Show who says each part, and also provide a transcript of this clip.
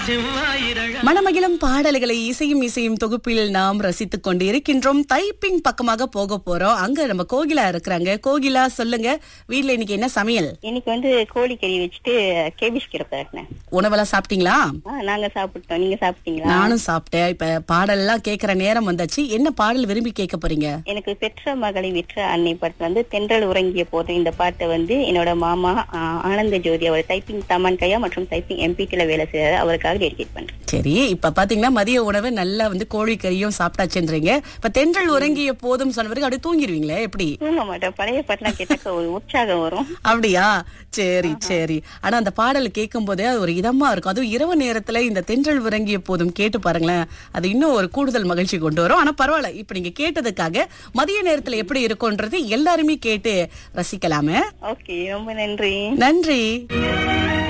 Speaker 1: மணமகிழும் பாடல்களை இசையும் இசையும் தொகுப்பில் நாம் ரசித்துக் கொண்டு இருக்கின்றோம் டைப்பிங் பக்கமாக போக போறோம் அங்க நம்ம கோகிலா இருக்கிறாங்க கோகிலா சொல்லுங்க வீட்ல இன்னைக்கு என்ன சமையல்
Speaker 2: இன்னைக்கு வந்து கோழிக்கறி வச்சுட்டு கேபிஷ் கீரை பரட்டினேன்
Speaker 1: உணவெல்லாம் சாப்பிட்டீங்களா
Speaker 2: ஆ, நாங்க சாப்பிட்டோம் நீங்க சாப்பிட்டீங்களா
Speaker 1: நானும் சாப்பிட்டேன் இப்ப பாடல்லாம் கேக்குற நேரம் வந்தாச்சு என்ன பாடல் விரும்பி கேட்க போறீங்க
Speaker 2: எனக்கு பெற்ற மகளை விற்ற அன்னை பாட்டு வந்து தென்றல் உறங்கிய போது இந்த பாட்டை வந்து என்னோட மாமா ஆ, ஆனந்த ஜோதி அவர் டைப்பிங் தமன் கையா மற்றும் டைப்பிங் எம்பிடில வேலை செய்யறாரு அவருக்காக டெடிகேட் பண்றேன்
Speaker 1: சரி இப்ப பாத்தீங்கன்னா மதிய உணவு நல்லா வந்து கோழிக்கறியும் சாப்பிட்டாச்சுன்றீங்க இப்ப தென்றல் உறங்கிய போதும் சொன்ன பிறகு அப்படியே தூங்கிடுவீங்களே எப்படி
Speaker 2: தூங்க மாட்டேன் பழைய பாட்டுலாம் கேட்டாக்க ஒரு உற்சாகம் வரும்
Speaker 1: அப்படியா சரி சரி ஆனா அந்த பாடல் கேட்கும் போதே அது ஒரு இதமா இருக்கும் அதுவும் இரவு நேரத்துல இந்த தென்றல் உறங்கிய போதும் கேட்டு பாருங்களேன் அது இன்னும் ஒரு கூடுதல் மகிழ்ச்சி கொண்டு வரும் ஆனா பரவாயில்ல இப்ப நீங்க கேட்டதுக்காக மதிய நேரத்துல எப்படி இருக்கும்ன்றது எல்லாருமே கேட்டு ரசிக்கலாமே
Speaker 2: ஓகே ரொம்ப நன்றி
Speaker 1: நன்றி